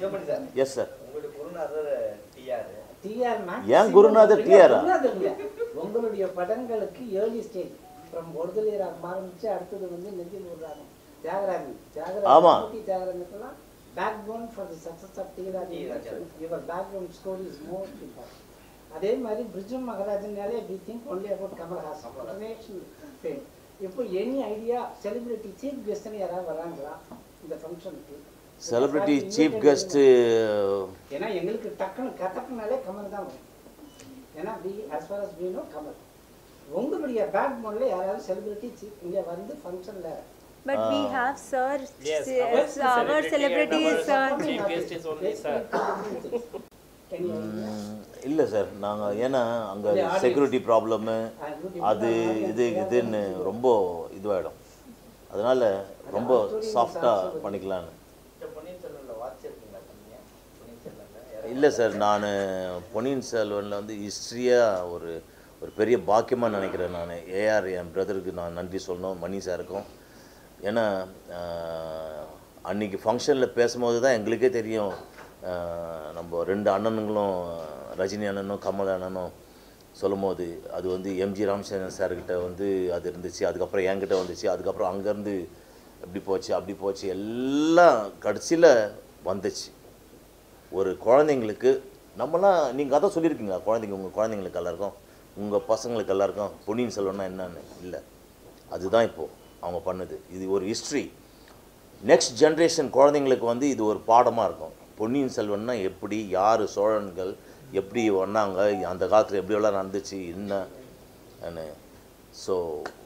Sivamani sir yes sir உங்களுடைய குருநாதர் TR TR ஏன் குருநாதர் TR -ஆ? உங்களுடைய படங்களுக்கு ஏர்லி ஸ்டேஜ் ஃப்ரம் ஒருதலை ராகம் ஆரம்பிச்சு அடுத்தது வந்து நெஞ்சில் ஒரு ராகம் தியாகராஜன் ஆமா. தியாகராஜன் தியாகராஜனுக்கெல்லாம் backbone for the success of T. TR Rajan. Your background story is more அதே மாதிரி பிரிஜம் மகராஜனாலே we think only about Kamal Haasan international fame இப்போ எனி ஐடியா செலிபிரிட்டி சீஃப் கெஸ்ட்னு யாராவது வராங்களா இந்த ஃபங்க்ஷனுக்கு செலிபிரிட்டி சீஃப் கெஸ்ட்டு ஏன்னா எங்களுக்கு டக்குன்னு கதக்குனாலே கமல் தான் வரும் ஏன்னா we as far as we know Kamal உங்களுடைய பேக் போன்ல யாராவது செலிபிரிட்டி சீஃப் இங்க வந்து ஃபங்க்ஷன்ல But we have Sir, Yes, s- our s- our celebrity is Sir. Chief guest is only sir. இல்லை சார் நாங்கள் ஏன்னா அங்கே இல்ல, audience. செக்யூரிட்டி ப்ராப்ளமு அது இது இதுன்னு ரொம்ப இதுவாகிடும் அதனால ரொம்ப சாஃப்டாக பண்ணிக்கலான்னு பொன்னியின் செல்வன்ல வாசிச்சிருக்கீங்களா நீங்க பொன்னியின் செல்வன்ல இல்லை சார் நான் பொன்னியின் செல்வனில் வந்து ஹிஸ்ட்ரியாக ஒரு ஒரு பெரிய பாக்கியமாக நினைக்கிறேன் நான் ஏஆர் என் பிரதருக்கு நான் நன்றி சொல்லணும் மணி சாருக்கும் ஏன்னா ஆஹ், அன்னைக்கு ஃபங்க்ஷனில் பேசும்போது தான் எங்களுக்கே தெரியும் ஆஹ், நம்ம ரெண்டு அண்ணனுங்களும் ரஜினி அண்ணனும் கமல் அண்ணனும் சொல்லும்போது அது வந்து எம்ஜி ராமச்சந்திரன் சார்கிட்ட வந்து அது இருந்துச்சு அதுக்கப்புறம் என்கிட்ட வந்துச்சு அதுக்கப்புறம் அங்கேருந்து இப்படி போச்சு அப்படி போச்சு எல்லாம் கடைசியில் வந்துச்சு ஒரு குழந்தைங்களுக்கு நம்மலாம் நீங்கள் அதான் சொல்லியிருக்கீங்களா குழந்தைங்க உங்கள் குழந்தைங்களுக்கு எல்லாருக்கும் உங்கள் பசங்களுக்கு எல்லாருக்கும் பொன்னியின் செல்வன்னா என்னன்னு இல்லை அதுதான் இப்போது அவங்க பண்ணுது இது ஒரு ஹிஸ்ட்ரி நெக்ஸ்ட் ஜென்ரேஷன் குழந்தைங்களுக்கு வந்து இது ஒரு பாடமாக இருக்கும் பொன்னியின் செல்வன்னா எப்படி யார் சோழன்கள் எப்படி வந்தாங்க அந்த காலத்தில் எப்படியெல்லாம் நடந்துச்சு என்னன்னு ஸோ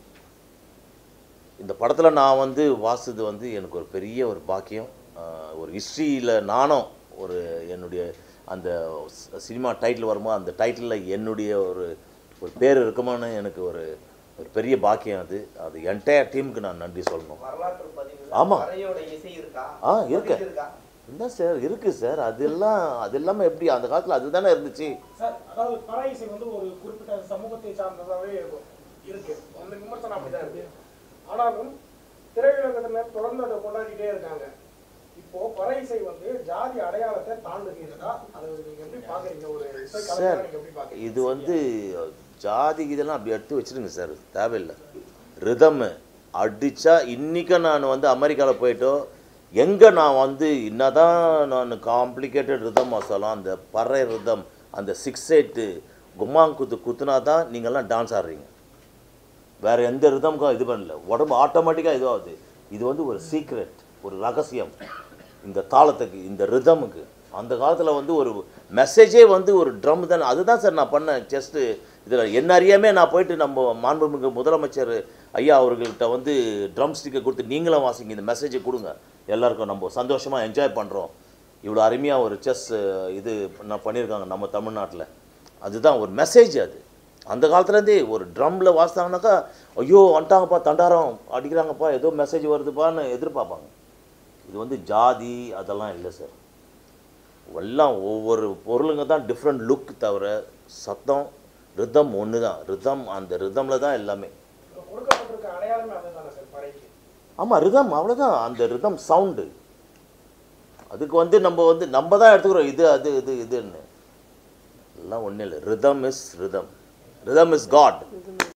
இந்த படத்தில் நான் வந்து வாசுது வந்து எனக்கு ஒரு பெரிய ஒரு பாக்கியம் ஆஹ் ஒரு ஹிஸ்ட்ரியில் நானும் ஒரு என்னுடைய அந்த ஸ்- சினிமா டைட்டில் வரும்போது அந்த டைட்டிலில் என்னுடைய ஒரு ஒரு பேர் இருக்குமான்னு எனக்கு ஒரு ஒரு பெரிய பாக்கியம் அது அது என்டையர் டீமுக்கு நான் நன்றி சொல்லணும் வரலாற்று பதிவு ஆமா. வரையோட இசை இருக்கா ஆ, இருக்கு. பதிவு இருக்கா என்ன சார் இருக்குது சார் அதெல்லாம் அது இல்லாமல் எப்படி அந்த காலத்தில் அதுதானே இருந்துச்சு சார் அதாவது பற இசை வந்து ஒரு குறிப்பிட்ட சமூகத்தை சார்ந்ததாகவே இருக்கும் இருக்கு அந்த விமர்சனம் அப்படிதான் இருக்கு ஆனாலும் திரையுலகத்தினர் தொடர்ந்து அதை கொண்டாடிட்டே இருக்காங்க இப்போ பற இசை வந்து ஜாதி அடையாளத்தை தாண்டுகிறதா அதை நீங்க எப்படி பாக்குறீங்க ஒரு இசை சார் கலைஞரா நீங்க எப்படி பாக்குறீங்க இது வந்து ஜாதி இதெல்லாம் அப்படி எடுத்து வச்சிருங்க சார் தேவையில்லை ரிதம்மு அடித்தா இன்றைக்கும் நான் வந்து அமெரிக்காவில் போயிட்டோ எங்கே நான் வந்து என்னதான் நான் காம்ப்ளிகேட்டட் ரிதம் மசாலா அந்த பறை ரிதம் அந்த சிக்ஸ் எயிட்டு கும்மாங்குத்து குத்துனா தான் நீங்கள்லாம் டான்ஸ் ஆடுறீங்க வேற எந்த ரிதமுக்கும் இது பண்ணல உடம்பு ஆட்டோமேட்டிக்காக இதுவாகுது இது வந்து ஒரு சீக்ரெட் ஒரு ரகசியம் இந்த தாளத்துக்கு இந்த ரிதமுக்கு அந்த காலத்தில் வந்து ஒரு மெசேஜே வந்து ஒரு ட்ரம் தானே அதுதான் சார் நான் பண்ணேன் ஜஸ்ட்டு இதில் என்ன அறியாமே நான் போயிட்டு நம்ம மாண்புமிகு முதலமைச்சர் ஐயா அவர்கள்ட்ட வந்து ட்ரம் ஸ்டிக்கை கொடுத்து நீங்களும் வாசிங்க இந்த மெசேஜை கொடுங்க எல்லாருக்கும் நம்ம சந்தோஷமாக என்ஜாய் பண்ணுறோம் இவ்வளோ அருமையாக ஒரு செஸ் இது நான் பண்ணியிருக்காங்க நம்ம தமிழ்நாட்டில் அதுதான் ஒரு மெசேஜ் அது அந்த காலத்துலேருந்தே ஒரு ட்ரம்மில் வாசித்தாங்கனாக்கா ஐயோ வந்துட்டாங்கப்பா தண்டாரம் அடிக்கிறாங்கப்பா ஏதோ மெசேஜ் வருதுப்பான்னு எதிர்பார்ப்பாங்க இது வந்து ஜாதி அதெல்லாம் இல்லை சார் எல்லாம் ஒவ்வொரு பொருளுங்க தான் டிஃப்ரெண்ட் லுக் தவிர சத்தம் ரிதம் ஒன்று தான் ரிதம் அந்த ரிதமில் தான் எல்லாமே இப்போ கொடுக்கப்பட்டிருக்க அடையாளமே அதுதானே சார் பறைக்கு ஆமாம் ரிதம் அவ்வளோதான் அந்த ரிதம் சவுண்டு அதுக்கு வந்து நம்ம வந்து நம்ம தான் எடுத்துக்கிறோம் இது அது இது இதுன்னு எல்லாம் ஒன்றும் இல்லை rhythm is rhythm rhythm is God